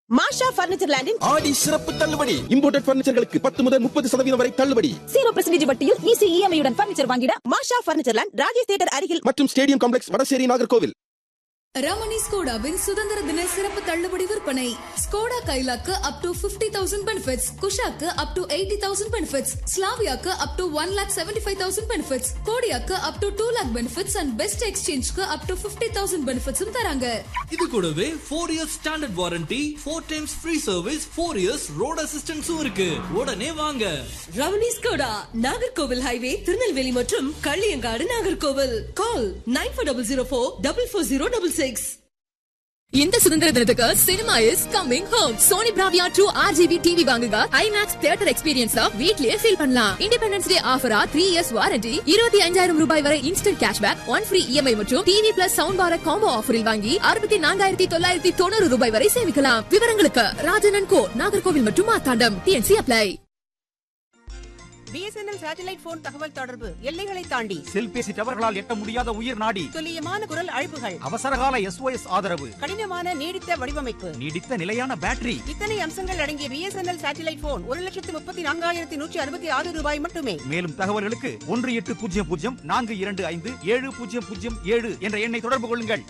மாஷா furniture லேண்டின் ஆடி சிறப்பு தள்ளுபடி இம்போர்ட்டட் பர்னிச்சர்களுக்கு பத்து முதல் முப்பது சதவீதம் வரை தள்ளுபடி ஜீரோ பெர்சன்டேஜ் வட்டியில் ஈஸி இஎம்ஐயுடன் பர்னிச்சர் வாங்கிட Masha furniture land Rajesh theatre அருகில் மற்றும் ஸ்டேடியம் காம்ப்ளெக்ஸ் வடசேரி நாகர்கோவில் ரமணி ஸ்கோடாவின் சுதந்திர தின சிறப்பு தள்ளுபடி விற்பனை ஸ்கோடா கைலாக்கு up to fifty thousand benefits குஷாக்கு up to eighty thousand benefits ஸ்லாவியாக்கு up to one lakh seventy five thousand benefits கோடியாக்கு up to two lakh benefits and best எக்ஸ்சேஞ்ச்க்கு அப் டு பிப்டி தௌசண்ட் பெனிஃபிட்ஸும் தராங்க இது கூடவே four years standard warranty four times free service four years road அசிஸ்டன்ஸும் இருக்கு உடனே வாங்க ரவணி ஸ்கோடா நாகர்கோவில் ஹைவே திருநெல்வேலி மற்றும் Kalliyankadu Nagercoil call nine four double zero four double four zero double six இந்த சுதந்திர தினத்துக்கு cinema is coming home Sony Bravia true RGB TV வாங்குங்க IMAX theatre experience வீட்லயே ஃபீல் பண்ணலாம் இண்டிபெண்டன்ஸ் டே ஆஃபரா த்ரீ இயர்ஸ் வாரண்டி இருபத்தி அஞ்சாயிரம் ரூபாய் வரை instant cashback one free EMI மற்றும் TV plus sound bar combo ஆஃபரில் வாங்கி அறுபத்தி நான்காயிரத்தி தொள்ளாயிரத்தி தொண்ணூறு ரூபாய் வரை சேமிக்கலாம் விவரங்களுக்கு ராஜனன் கோ நாகர்கோவில் மற்றும் Marthandam T and C apply BSNL satellite phone தகவல் தொடர்பு எல்லைகளை தாண்டி செல்பேசி டவர்களால் எட்ட முடியாத உயிர் நாடி துல்லியமான குரல் அழைப்புகள் அவசரகால எஸ்ஓஎஸ் ஆதரவு கடினமான நீடித்த வடிவமைப்பு நீடித்த நிலையான பேட்டரி இத்தனை அம்சங்கள் அடங்கிய பிஎஸ்என்எல் சேட்டலைட் போன் ஒரு லட்சத்து முப்பத்தி நான்காயிரத்தி நூற்றி அறுபத்தி ஆறு ரூபாய் மட்டுமே மேலும் தகவல்களுக்கு ஒன்று எட்டு பூஜ்ஜியம் பூஜ்ஜியம் நான்கு இரண்டு ஐந்து ஏழு பூஜ்ஜியம் பூஜ்ஜியம் ஏழு என்ற எண்ணை தொடர்பு கொள்ளுங்கள்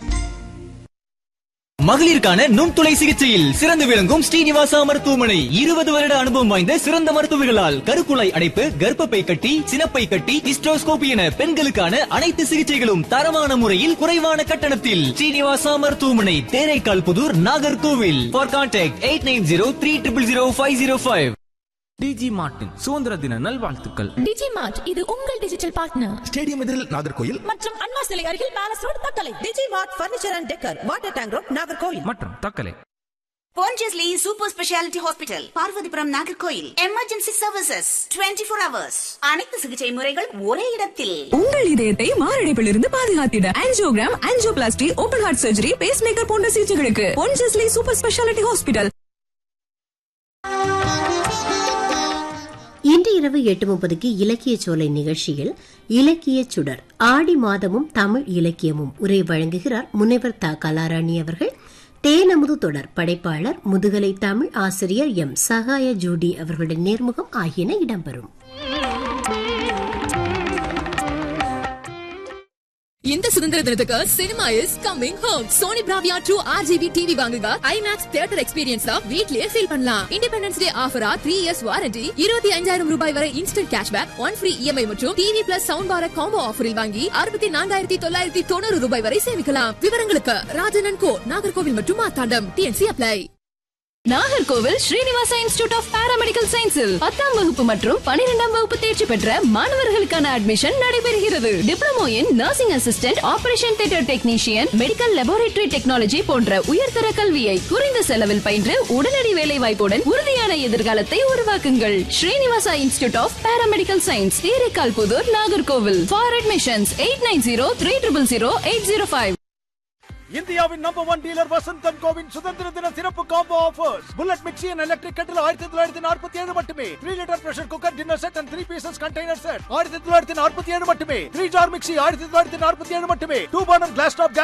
மகளிருக்கான நுண்துளை சிகிச்சையில் சிறந்து விளங்கும் ஸ்ரீனிவாசா மருத்துவமனை இருபது வருட அனுபவம் வாய்ந்த சிறந்த மருத்துவர்களால் கருக்குழாய் அடைப்பு கர்ப்பப்பை கட்டி சினப்பை கட்டி ஹிஸ்டோஸ்கோபி என பெண்களுக்கான அனைத்து சிகிச்சைகளும் தரமான முறையில் குறைவான கட்டணத்தில் ஸ்ரீனிவாசா மருத்துவமனை Theraikal Puthur Nagercoil for contact eight nine zero three triple zero five zero five D G மார்ட்டின் சுதந்திர தின நல்வாழ்த்துக்கள் டிஜி மார்ட் இது உங்கள் டிஜிட்டல் பார்ட்னர் ஸ்டேடியம் எதிரில் நாகர்கோவில் மற்றும் அண்ணா சிலை அருகில் palace road Thuckalay D G mart furniture and decor water tank road Nagercoil மற்றும் Thuckalay Pondicherry Super Speciality Hospital, Parvathipuram Nagercoil emergency services 24 four hours அனைத்து சிகிச்சை முறைகள் ஒரே இடத்தில் உங்கள் இதயத்தை மாரடைப்பிலிருந்து பாதுகாத்திட angiogram angioplasty open heart surgery pacemaker போன்ற சிகிச்சைகளுக்கு பொன்ஜஸ்லி சூப்பர் ஸ்பெஷாலிட்டி ஹாஸ்பிட்டல் இன்று இரவு எட்டு முப்பதுக்கு இலக்கிய சோலை நிகழ்ச்சியில் இலக்கிய சுடர் ஆடி மாதமும் தமிழ் இலக்கியமும் உரை வழங்குகிறார் முனைவர் த கலாராணி அவர்கள் தேனமுது தொடர் படைப்பாளர் முதுகலை தமிழ் ஆசிரியர் எம் சகாய ஜூடி அவர்களுடன் நேர்முகம் ஆகியன இடம்பெறும் இந்த சுதந்திர தினத்துக்கு cinema is coming home Sony Bravia true RGB TV வாங்குங்க ஐமேக்ஸ் தியேட்டர் எக்ஸ்பீரியன்ஸ் வீட்லயே ஃபீல் பண்ணலாம் இண்டிபெண்டன்ஸ் டே ஆஃபரா த்ரீ இயர்ஸ் வாரண்டி இருபத்தி அஞ்சாயிரம் ரூபாய் வரை instant cashback one free EMI மற்றும் TV plus sound bar combo ஆஃபரில் வாங்கி அறுபத்தி நான்காயிரத்தி தொள்ளாயிரத்தி தொண்ணூறு ரூபாய் வரை சேமிக்கலாம் விவரங்களுக்கு ராஜனன் கோ நாகர்கோவில் மற்றும் Marthandam T and C apply Nagercoil Srinivasa institute of paramedical சயின்ஸில் பத்தாம் வகுப்பு மற்றும் பனிரெண்டாம் வகுப்பு தேர்ச்சி பெற்ற மாணவர்களுக்கான அட்மிஷன் நடைபெறுகிறது diploma in nursing assistant operation theatre technician medical laboratory technology போன்ற உயர்தர கல்வியை குறைந்த செலவில் பயின்று உடனடி வேலை வாய்ப்புடன் உறுதியான எதிர்காலத்தை உருவாக்குங்கள் Srinivasa institute of paramedical science Theraikal Puthur Nagercoil for admissions eight nine zero three triple zero eight zero five இந்தியாவின் நம்பர் ஒன் டீலர் வசந்தன் கோவின் சுதந்திர தின சிறப்பு combo offers bullet mixie and electric kettle ஆயிரத்தி தொள்ளாயிரத்தி நாற்பத்தி ஏழு மட்டுமே three litre pressure cooker dinner set and three pieces container set ஆயிரத்தி தொள்ளாயிரத்தி நாற்பத்தி ஏழு மட்டுமே த்ரீ ஜார் மிக்சி ஆயிரத்தி தொள்ளாயிரத்தி நாற்பத்தி ஏழு மட்டுமே டூ பர்னர் கிளாஸ் டாப்